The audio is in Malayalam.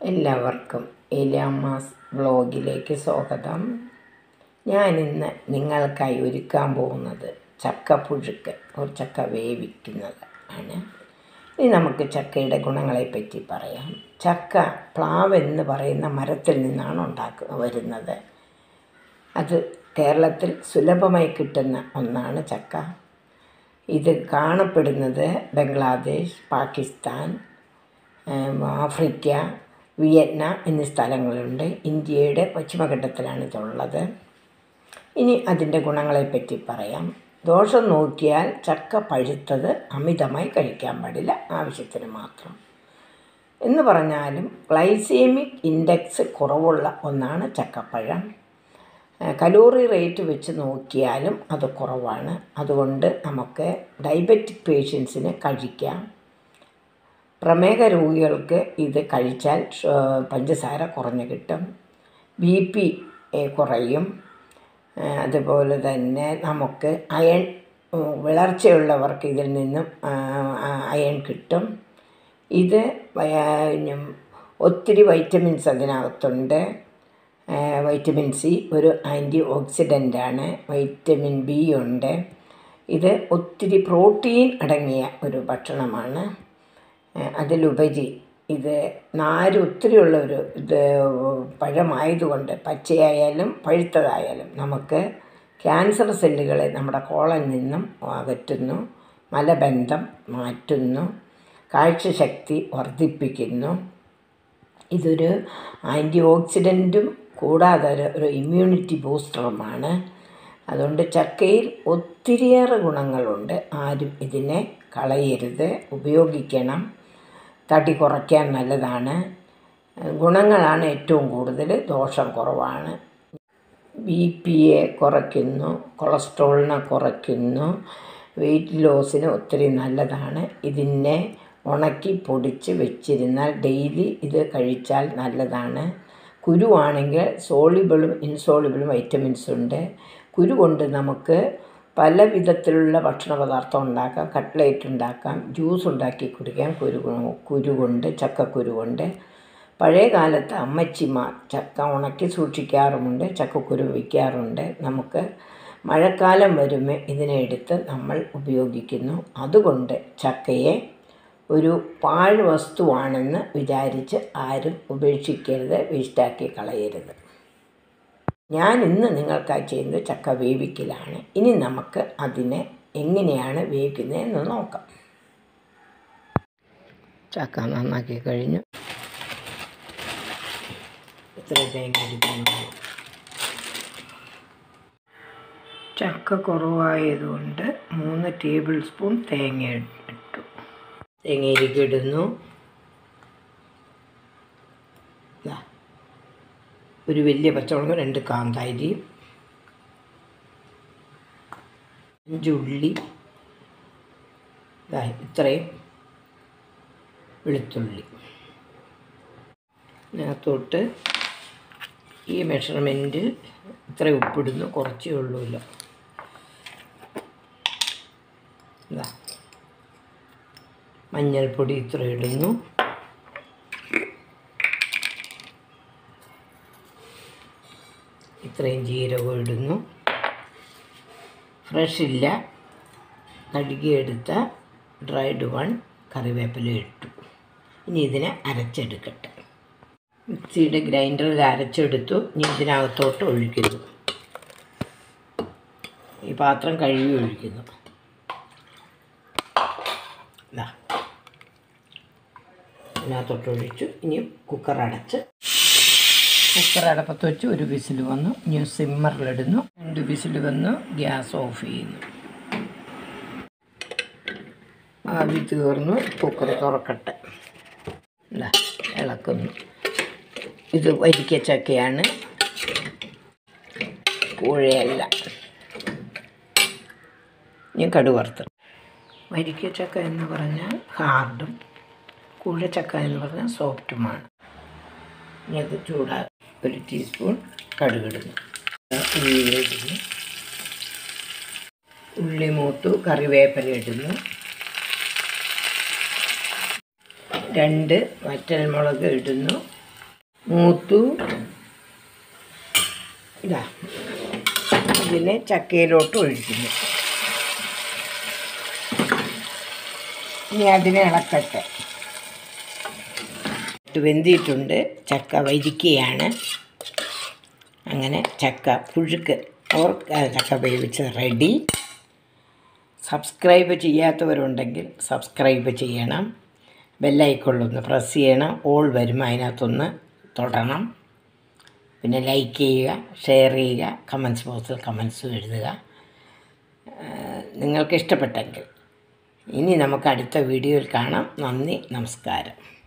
എല്ലാവർക്കും ഏലിയാമ്മാസ് വ്ളോഗിലേക്ക് സ്വാഗതം ഞാനിന്ന് നിങ്ങൾക്കായി ഒരുക്കാൻ പോകുന്നത് ചക്കപ്പുഴുക്ക് ഒരു ചക്ക വേവിക്കുന്നത് ആണ് ഇനി നമുക്ക് ചക്കയുടെ ഗുണങ്ങളെപ്പറ്റി പറയാം ചക്ക പ്ലാവ് എന്ന് പറയുന്ന മരത്തിൽ നിന്നാണ് ഉണ്ടാക്കുക വരുന്നത് അത് കേരളത്തിൽ സുലഭമായി കിട്ടുന്ന ഒന്നാണ് ചക്ക ഇത് കാണപ്പെടുന്നത് ബംഗ്ലാദേശ് പാകിസ്ഥാൻ ഏം, ആഫ്രിക്ക വിയറ്റ്നാം എന്നീ സ്ഥലങ്ങളുണ്ട് ഇന്ത്യയുടെ പശ്ചിമഘട്ടത്തിലാണ് ഇതുള്ളത് ഇനി അതിൻ്റെ ഗുണങ്ങളെപ്പറ്റി പറയാം ദോഷം നോക്കിയാൽ ചക്ക പഴുത്തത് അമിതമായി കഴിക്കാൻ പാടില്ല ആവശ്യത്തിന് മാത്രം എന്ന് പറഞ്ഞാലും ഗ്ലൈസേമിക് ഇൻഡെക്സ് കുറവുള്ള ഒന്നാണ് ചക്കപ്പഴം ഏഹ് കലോറി റേറ്റ് വെച്ച് നോക്കിയാലും അത് കുറവാണ് അതുകൊണ്ട് നമുക്ക് ഡയബറ്റിക് പേഷ്യൻസിന് കഴിക്കാം പ്രമേഹ രോഗികൾക്ക് ഇത് കഴിച്ചാൽ ഷ്- പഞ്ചസാര കുറഞ്ഞ് കിട്ടും ബി പി കുറയും ഏഹ് അതുപോലെ തന്നെ നമുക്ക് അയൺ ഉം, വിളർച്ചയുള്ളവർക്ക് ഇതിൽ നിന്നും ആ, ആ, അയൺ കിട്ടും ഇത് വയ- ഉം, ഒത്തിരി വൈറ്റമിൻസ് അതിനകത്തുണ്ട് ഏഹ് വൈറ്റമിൻ സി ഒരു ആൻറ്റി ഓക്സിഡൻ്റാണ് വൈറ്റമിൻ ബി ഉണ്ട് ഇത് ഒത്തിരി പ്രോട്ടീൻ അടങ്ങിയ ഒരു ഭക്ഷണമാണ് ഏഹ് അതിലുപരി ഇത് നാര് ഒത്തിരിയുള്ള ഒരു ഇത് പഴമായതുകൊണ്ട് പച്ചയായാലും പഴുത്തതായാലും നമുക്ക് ക്യാൻസർ സെല്ലുകളെ നമ്മുടെ കോളനിൽ നിന്നും അകറ്റുന്നു മലബന്ധം മാറ്റുന്നു കാഴ്ചശക്തി വർദ്ധിപ്പിക്കുന്നു ഇതൊരു ആൻറ്റി ഓക്സിഡൻറ്റും കൂടാതെ ഒരു- ഒരു ഇമ്മ്യൂണിറ്റി ബൂസ്റ്ററുമാണ് അതുകൊണ്ട് ചക്കയിൽ ഒത്തിരിയേറെ ഗുണങ്ങളുണ്ട് ആരും ഇതിനെ കളയരുത് ഉപയോഗിക്കണം തടി കുറയ്ക്കാൻ നല്ലതാണ് ഗുണങ്ങളാണ് ഏറ്റവും കൂടുതൽ ദോഷം കുറവാണ് ബി പിയെ കുറയ്ക്കുന്നു കൊളസ്ട്രോളിനെ കുറയ്ക്കുന്നു വെയിറ്റ് ലോസിന് ഒത്തിരി നല്ലതാണ് ഇതിനെ ഉണക്കി പൊടിച്ച് വെച്ചിരുന്നാൽ ഡെയിലി ഇത് കഴിച്ചാൽ നല്ലതാണ് കുരുവാണെങ്കിൽ സോളിബിളും ഇൻസോളിബിളും വൈറ്റമിൻസ് ഉണ്ട് കുരു കൊണ്ട് നമുക്ക് പല വിധത്തിലുള്ള ഭക്ഷണ പദാർത്ഥം ഉണ്ടാക്കാം കട്ട്ലേറ്റ് ഉണ്ടാക്കാം ജ്യൂസ് ഉണ്ടാക്കി കുടിക്കാം കുരു കൊ- കുരു കൊണ്ട് ചക്കക്കുരു കൊണ്ട് പഴയ കാലത്ത് അമ്മച്ചിമാർ ചക്ക ഉണക്കി സൂക്ഷിക്കാറുമുണ്ട് ചക്കക്കുരു വയ്ക്കാറുണ്ട് നമുക്ക് മഴക്കാലം വരുമ്പോൾ ഇതിനെ എടുത്ത് നമ്മൾ ഉപയോഗിക്കുന്നു അതുകൊണ്ട് ചക്കയെ ഒരു പാഴ് വസ്തുവാണെന്ന് വിചാരിച്ച് ആരും ഉപേക്ഷിക്കരുത് വേസ്റ്റാക്കി കളയരുത് ഞാൻ ഇന്ന് നിങ്ങൾക്കായി ചെയ്യുന്നത് ചക്ക വേവിക്കലാണ് ഇനി നമുക്ക് അതിനെ എങ്ങനെയാണ് വേവിക്കുന്നതെന്ന് നോക്കാം ചക്ക നന്നാക്കി കഴിഞ്ഞു ഇത്ര തേങ്ങ എടുക്കുന്നു ചക്ക കുറവായതുകൊണ്ട് മൂന്ന് ടേബിൾ സ്പൂൺ തേങ്ങ ഇട്ടു തേങ്ങയിലേക്ക് ഇടുന്നു ദാ, ഒരു വലിയ പച്ചമുളക് രണ്ട് കാന്താരി അഞ്ചുള്ളി ദാ ഇത്രയും വെളുത്തുള്ളി ഇതിനകത്തോട്ട് ഈ മെഷർമെൻറ്റിൽ ഇത്ര ഉപ്പിടുന്നു കുറച്ചേ ഉള്ളൂല്ലോ ഇതാ മഞ്ഞൾപ്പൊടി ഇത്ര ഇടുന്നു ഇത്രയും ജീരകം ഇടുന്നു ഫ്രഷ് ഇല്ല നടുകിയെടുത്ത ഡ്രൈഡ് വൺ കറിവേപ്പില ഇട്ടു ഇനി ഇതിനെ അരച്ചെടുക്കട്ടെ മിക്സിയുടെ ഗ്രൈൻഡറിൽ അരച്ചെടുത്തു ഇനി ഇതിനകത്തോട്ട് ഒഴിക്കുന്നു ഈ പാത്രം കഴുകി ഒഴിക്കുന്നു ഇതാ ഇതിനകത്തോട്ട് ഒഴിച്ചു ഇനി കുക്കർ അടച്ച് കുക്കർ അടപ്പത്ത് വെച്ച് ഒരു വിസിൽ വന്നു ഇനി സിമ്മറിലിടുന്നു രണ്ട് വിസിൽ വന്നു ഗ്യാസ് ഓഫ് ചെയ്യുന്നു ആവി തീർന്നു കുക്കർ തുറക്കട്ടെ ഇതാ ഇളക്കുന്നു ഇത് വരിക്ക ചക്കയാണ് കൂഴയല്ല ഞാൻ കടുവറുത്ത് വരിക്ക ചക്ക എന്ന് പറഞ്ഞാൽ ഹാർഡും കൂഴച്ചക്ക എന്ന് പറഞ്ഞാൽ സോഫ്റ്റുമാണ് ഇനി അത് ചൂടാ ഒരു ടീസ്പൂൺ കടുകിടുന്നു ഉള്ളി ഇടുന്നു ഉള്ളി മൂത്തു കറിവേപ്പില ഇടുന്നു രണ്ട് വറ്റൽമുളക് ഇടുന്നു മൂത്തു ഇതാ ഇതിനെ ചക്കയിലോട്ട് ഒഴിക്കുന്നു ഇനി അതിനെ ഇളക്കട്ടെ ഇത് വെന്തിയിട്ടുണ്ട് ചക്ക വരിക്കുകയാണ് അങ്ങനെ ചക്ക പുഴുക്ക് ഓർ ചക്ക വേവിച്ച് റെഡി സബ്സ്ക്രൈബ് ചെയ്യാത്തവരുണ്ടെങ്കിൽ സബ്സ്ക്രൈബ് ചെയ്യണം ബെല്ലൈക്കൊള്ളൊന്ന് പ്രസ് ചെയ്യണം ഓൾ വരും അതിനകത്തൊന്ന് തൊടണം പിന്നെ ലൈക്ക് ചെയ്യുക ഷെയർ ചെയ്യുക കമൻസ് ബോക്സിൽ കമൻസും എഴുതുക നിങ്ങൾക്ക് ഇഷ്ടപ്പെട്ടെങ്കിൽ ഇനി നമുക്ക് അടുത്ത വീഡിയോയിൽ കാണാം നന്ദി നമസ്കാരം